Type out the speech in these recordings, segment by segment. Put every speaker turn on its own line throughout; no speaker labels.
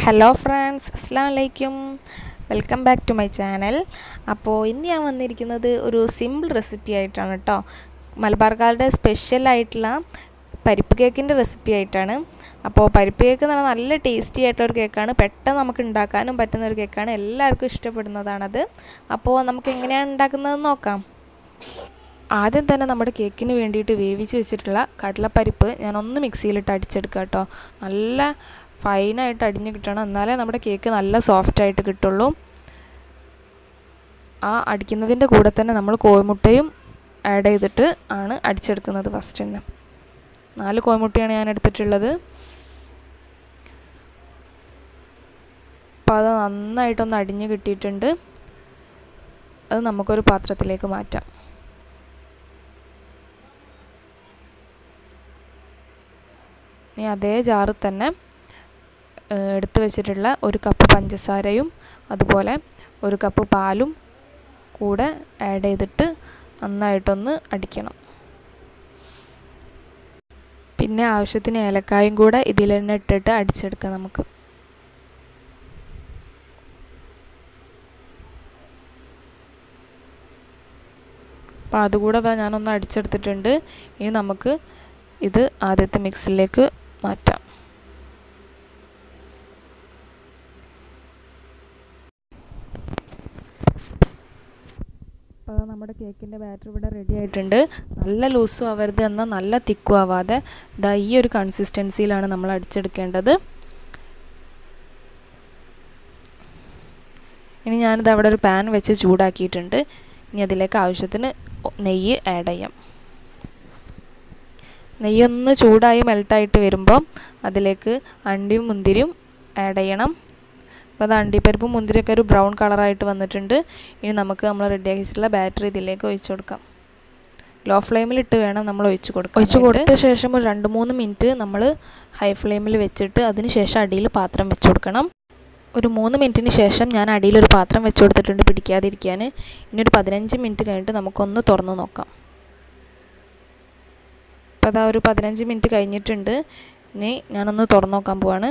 hello friends അസ്സാം വലൈക്കും welcome back to my channel അപ്പോൾ ഇന്ന് ഞാൻ വന്നിരിക്കുന്നത് ഒരു സിമ്പിൾ റെസിപ്പി ആയിട്ടാണ് കേട്ടോ മലബാർക്കാരുടെ സ്പെഷ്യലായിട്ടുള്ള പരിപ്പ് കേക്കിൻ്റെ റെസിപ്പി ആയിട്ടാണ് അപ്പോൾ പരിപ്പ് കേക്ക് എന്ന് പറഞ്ഞാൽ നല്ല ടേസ്റ്റി ആയിട്ടുള്ള ഒരു കേക്കാണ് പെട്ടെന്ന് നമുക്ക് ഉണ്ടാക്കാനും പറ്റുന്ന ഒരു കേക്കാണ് എല്ലാവർക്കും ഇഷ്ടപ്പെടുന്നതാണത് അപ്പോൾ നമുക്ക് എങ്ങനെയാണ് ഉണ്ടാക്കുന്നതെന്ന് നോക്കാം ആദ്യം തന്നെ നമ്മുടെ കേക്കിന് വേണ്ടിയിട്ട് വേവിച്ച് വെച്ചിട്ടുള്ള കടലപ്പരിപ്പ് ഞാനൊന്ന് മിക്സിയിലിട്ട് അടിച്ചെടുക്കുക കേട്ടോ നല്ല ഫൈനായിട്ട് അടിഞ്ഞ് കിട്ടണം എന്നാലേ നമ്മുടെ കേക്ക് നല്ല സോഫ്റ്റായിട്ട് കിട്ടുള്ളൂ ആ അടിക്കുന്നതിൻ്റെ കൂടെ തന്നെ നമ്മൾ കോഴിമുട്ടയും ആഡ് ചെയ്തിട്ട് ആണ് അടിച്ചെടുക്കുന്നത് ഫസ്റ്റ് തന്നെ നാല് കോഴിമുട്ടയാണ് ഞാൻ എടുത്തിട്ടുള്ളത് അപ്പോൾ അത് നന്നായിട്ടൊന്ന് അടിഞ്ഞ് കിട്ടിയിട്ടുണ്ട് അത് നമുക്കൊരു പാത്രത്തിലേക്ക് മാറ്റാം ഇനി അതേ ജാറിൽ തന്നെ എടുത്തു വെച്ചിട്ടുള്ള ഒരു കപ്പ് പഞ്ചസാരയും അതുപോലെ ഒരു കപ്പ് പാലും കൂടെ ആഡ് ചെയ്തിട്ട് നന്നായിട്ടൊന്ന് അടിക്കണം പിന്നെ ആവശ്യത്തിന് ഏലക്കായും കൂടെ ഇതിൽ തന്നെ ഇട്ടിട്ട് അടിച്ചെടുക്കാം നമുക്ക് അപ്പോൾ അതുകൂടെ അതാ ഞാനൊന്ന് അടിച്ചെടുത്തിട്ടുണ്ട് ഇനി നമുക്ക് ഇത് ആദ്യത്തെ മിക്സിലേക്ക് മാറ്റാം അപ്പോൾ നമ്മുടെ കേക്കിൻ്റെ ബാറ്റർ ഇവിടെ റെഡി ആയിട്ടുണ്ട് നല്ല ലൂസും ആവരുത് എന്നാൽ നല്ല തിക്കും ആവാതെ ദാ ഈ ഒരു കൺസിസ്റ്റൻസിയിലാണ് നമ്മൾ അടിച്ചെടുക്കേണ്ടത് ഇനി ഞാനിത് അവിടെ ഒരു പാൻ വെച്ച് ചൂടാക്കിയിട്ടുണ്ട് ഇനി അതിലേക്ക് ആവശ്യത്തിന് നെയ്യ് ആഡ് ചെയ്യാം നെയ്യൊന്ന് ചൂടായി മെൽട്ടായിട്ട് വരുമ്പോൾ അതിലേക്ക് അണ്ടിയും മുന്തിരിയും ആഡ് ചെയ്യണം അപ്പോൾ അത് അണ്ടിപ്പരിപ്പും മുന്തിരിയൊക്കെ ഒരു ബ്രൗൺ കളറായിട്ട് വന്നിട്ടുണ്ട് ഇനി നമുക്ക് നമ്മൾ റെഡിയാക്കി വെച്ചിട്ടുള്ള ബാറ്ററി ഇതിലേക്ക് ഒഴിച്ചു കൊടുക്കാം ലോ ഫ്ലെയിമിലിട്ട് വേണം നമ്മൾ ഒഴിച്ച് കൊടുക്കാം ഒഴിച്ച് കൊടുത്ത ശേഷം ഒരു രണ്ട് മൂന്ന് മിനിറ്റ് നമ്മൾ ഹൈ ഫ്ലെയിമിൽ വെച്ചിട്ട് അതിന് ശേഷം അടിയിൽ പാത്രം വെച്ച് കൊടുക്കണം ഒരു മൂന്ന് മിനിറ്റിന് ശേഷം ഞാൻ അടിയിലൊരു പാത്രം വെച്ച് കൊടുത്തിട്ടുണ്ട് പിടിക്കാതിരിക്കാൻ ഇനി ഒരു പതിനഞ്ച് മിനിറ്റ് കഴിഞ്ഞിട്ട് നമുക്കൊന്ന് തുറന്ന് നോക്കാം അപ്പോൾ അതാ ഒരു പതിനഞ്ച് മിനിറ്റ് കഴിഞ്ഞിട്ടുണ്ട് ഇനി ഞാനൊന്ന് തുറന്നു നോക്കാൻ പോവാണ്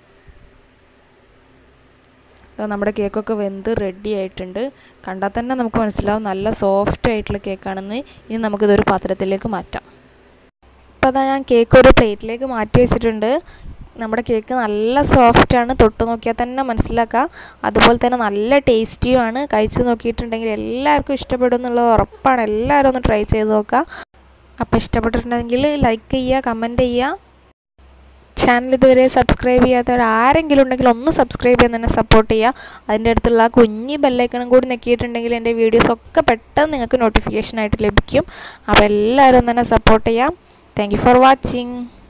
നമ്മുടെ കേക്കൊക്കെ വെന്ത് റെഡി ആയിട്ടുണ്ട് കണ്ടാൽ തന്നെ നമുക്ക് മനസ്സിലാവും നല്ല സോഫ്റ്റ് ആയിട്ടുള്ള കേക്കാണെന്ന് ഇനി നമുക്കിതൊരു പാത്രത്തിലേക്ക് മാറ്റാം അപ്പോൾ അതാ ഞാൻ കേക്ക് ഒരു പ്ലേറ്റിലേക്ക് മാറ്റി വെച്ചിട്ടുണ്ട് നമ്മുടെ കേക്ക് നല്ല സോഫ്റ്റാണ് തൊട്ട് നോക്കിയാൽ തന്നെ മനസ്സിലാക്കാം അതുപോലെ തന്നെ നല്ല ടേസ്റ്റിയുമാണ് കഴിച്ച് നോക്കിയിട്ടുണ്ടെങ്കിൽ എല്ലാവർക്കും ഇഷ്ടപ്പെടും എന്നുള്ളത് ഉറപ്പാണ് എല്ലാവരും ഒന്ന് ട്രൈ ചെയ്ത് നോക്കുക അപ്പോൾ ഇഷ്ടപ്പെട്ടിട്ടുണ്ടെങ്കിൽ ലൈക്ക് ചെയ്യുക കമൻറ്റ് ചെയ്യുക ചാനൽ ഇതുവരെ സബ്സ്ക്രൈബ് ചെയ്യാത്തവർ ആരെങ്കിലും ഉണ്ടെങ്കിൽ ഒന്ന് സബ്സ്ക്രൈബ് ചെയ്യാൻ തന്നെ സപ്പോർട്ട് ചെയ്യുക അതിൻ്റെ അടുത്തുള്ള ആ കുഞ്ഞി ബെല്ലൈക്കണും കൂടി നെക്കിയിട്ടുണ്ടെങ്കിൽ എൻ്റെ വീഡിയോസൊക്കെ പെട്ടെന്ന് നിങ്ങൾക്ക് നോട്ടിഫിക്കേഷൻ ആയിട്ട് ലഭിക്കും അപ്പോൾ എല്ലാവരും തന്നെ സപ്പോർട്ട് ചെയ്യാം താങ്ക് ഫോർ വാച്ചിങ്